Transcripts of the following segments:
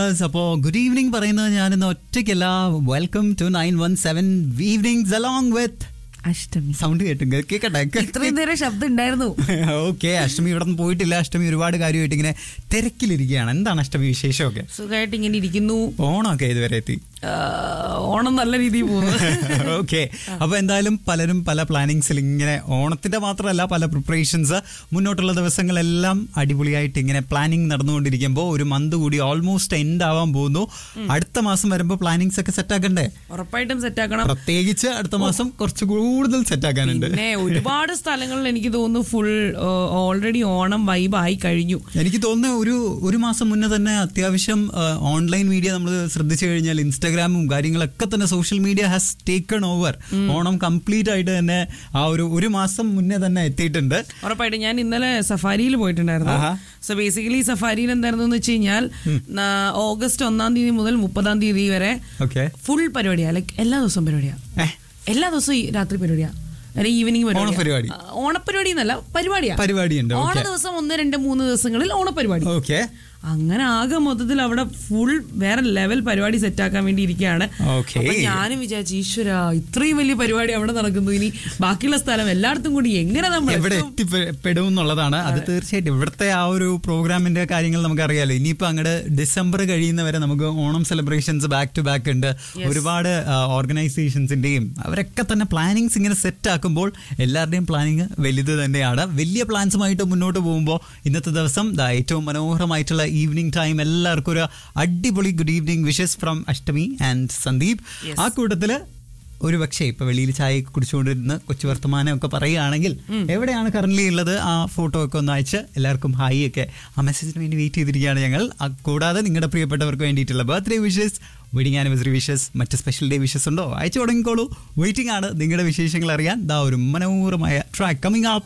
അപ്പോ good evening പറയുന്നത് ഞാനിന്ന് ഒറ്റയ്ക്കല്ല welcome to nine one seven evenings along with Ashtami sound കേട്ടു കേക്കട്ടെ ഇത്രയും നേരം ശബ്ദം ഉണ്ടായിരുന്നു ഓക്കെ അഷ്ടമി ഇവിടെ നിന്ന് പോയിട്ടില്ല അഷ്ടമി ഒരുപാട് കാര്യമായിട്ട് ഇങ്ങനെ തിരക്കിലിരിക്കുകയാണ് എന്താണ് അഷ്ടമി വിശേഷമൊക്കെ സുഖമായിട്ട് ഇങ്ങനെ ഇരിക്കുന്നു ഓണമൊക്കെ ഇതുവരെ എത്തി ആ, ഓണം നല്ല രീതിയിൽ പോകുന്നു ഓക്കെ അപ്പൊ എന്തായാലും പലരും പല പ്ലാനിങ്സിൽ ഇങ്ങനെ ഓണത്തിന്റെ മാത്രമല്ല പല പ്രിപ്പറേഷൻസ് മുന്നോട്ടുള്ള ദിവസങ്ങളെല്ലാം അടിപൊളിയായിട്ട് ഇങ്ങനെ പ്ലാനിങ് നടന്നുകൊണ്ടിരിക്കുമ്പോൾ ഒരു മന്ത് കൂടി ഓൾമോസ്റ്റ് എൻഡ് ആവാൻ പോകുന്നു അടുത്ത മാസം വരുമ്പോൾ പ്ലാനിങ്സ് ഒക്കെ സെറ്റ് ആക്കണ്ടേ ഉറപ്പായിട്ടും സെറ്റ് ആക്കണം പ്രത്യേകിച്ച് അടുത്ത മാസം കുറച്ച് കൂടുതൽ സെറ്റ് ആക്കാനുണ്ട് പിന്നെ ഒരുപാട് സ്ഥലങ്ങളിൽ എനിക്ക് തോന്നുന്നു ഫുൾ ഓൾറെഡി ഓണം വൈബ് ആയി കഴിഞ്ഞു എനിക്ക് തോന്നുന്നു ഒരു ഒരു മാസം മുന്നേ തന്നെ അത്യാവശ്യം ഓൺലൈൻ മീഡിയ നമ്മൾ ശ്രദ്ധിച്ചു കഴിഞ്ഞാൽ ഇൻസ്റ്റാഗ്രാമും കാര്യങ്ങളൊക്കെ തന്നെ social media has taken over Onam complete ആയിട്ട് തന്നെ ആ ഒരു ഒരു മാസം മുന്നേ തന്നെ എത്തിയിട്ടുണ്ട് ഉറപ്പായിട്ടും ഞാൻ ഇന്നലെ സഫാരിയിൽ പോയിട്ടുണ്ടായിരുന്നു ആഹാ. സോ ബേസിക്കലി സഫാരിയിൽ എന്തായിരുന്നു എന്ന് വെച്ച് കഴിഞ്ഞാൽ നാ- ഓഗസ്റ്റ് ഒന്നാം തീയതി മുതൽ മുപ്പതാം തീയതി വരെ ഓക്കെ ഫുൾ പരിപാടിയാ ലൈക്ക് എല്ലാ ദിവസവും പരിപാടിയാ എല്ലാ ദിവസവും ഈ രാത്രി പരിപാടിയാ അല്ലെങ്കിൽ ഈവനിങ് ഓണപരിപാടി. ഓണപരിപാടി എന്നല്ല പരിപാടിയാ പരിപാടിയുണ്ട് ഓണ ഓക്കെ ദിവസം ഒന്ന് രണ്ട് മൂന്ന് ദിവസങ്ങളിൽ ഓണപരിപാടി ഓക്കെ അങ്ങനെ ആകെ മൊത്തത്തിൽ അവിടെ ഫുൾ വേറെ ലെവൽ പരിപാടി സെറ്റ് ആക്കാൻ വേണ്ടി ഇരിക്കുകയാണ് Okay. അപ്പൊ ഞാനും വിചാരിച്ചു ഈശ്വര ഇത്രയും വലിയ പരിപാടി അവിടെ നടക്കുന്നു ഇനി ബാക്കിയുള്ള സ്ഥലം എല്ലായിടത്തും കൂടി എങ്ങനെ നമ്മൾ എവിടെ എത്തും? എത്തിപ്പെടും എന്നുള്ളതാണ് അത് തീർച്ചയായിട്ടും ഇവിടുത്തെ ആ ഒരു പ്രോഗ്രാമിന്റെ കാര്യങ്ങൾ നമുക്കറിയാലോ ഇനിയിപ്പോ അങ്ങോട്ട് ഡിസംബർ കഴിയുന്നവരെ നമുക്ക് Onam celebrations back to back ഉണ്ട് ഒരുപാട് ഓർഗനൈസേഷൻസിന്റെയും അവരൊക്കെ തന്നെ പ്ലാനിങ്സ് ഇങ്ങനെ സെറ്റ് ആക്കുമ്പോൾ എല്ലാവരുടെയും പ്ലാനിങ് വലുത് തന്നെയാണ് വലിയ പ്ലാൻസുമായിട്ട് മുന്നോട്ട് പോകുമ്പോൾ ഇന്നത്തെ ദിവസം ദാ ഏറ്റവും മനോഹരമായിട്ടുള്ള ഈവനിങ് ടൈം എല്ലാവർക്കും ഒരു അടിപൊളി good evening wishes from Ashtami and Sandeep ആ കൂട്ടത്തില് ഒരു പക്ഷേ ഇപ്പൊ വെളിയിൽ ചായ ഒക്കെ കുടിച്ചുകൊണ്ടിരുന്ന് കൊച്ചു വർത്തമാനം ഒക്കെ പറയുകയാണെങ്കിൽ എവിടെയാണ് കറന്റ് ഉള്ളത് ആ ഫോട്ടോ ഒക്കെ ഒന്ന് അയച്ച് എല്ലാവർക്കും ഹായ് ഒക്കെ ആ മെസ്സേജിന് വേണ്ടി വെയിറ്റ് ചെയ്തിരിക്കുകയാണ് ഞങ്ങൾ ആ കൂടാതെ നിങ്ങളുടെ പ്രിയപ്പെട്ടവർക്ക് വേണ്ടിയിട്ടുള്ള birthday wishes wedding anniversary wishes മറ്റ് സ്പെഷ്യൽ ഡേ വിഷസ് ഉണ്ടോ അയച്ചു തുടങ്ങിക്കോളൂ വെയിറ്റിംഗ് ആണ് നിങ്ങളുടെ വിശേഷങ്ങൾ അറിയാൻ ദാ ഒരു മനോഹരമായ ട്രാക്ക് കമ്മിങ് അപ്പ്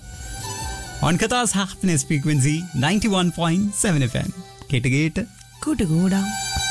ഓൺ കഥാസ് happiness frequency ninety one point seven F M കേട്ട് കേട്ട് കൂട്ടുകൂടാം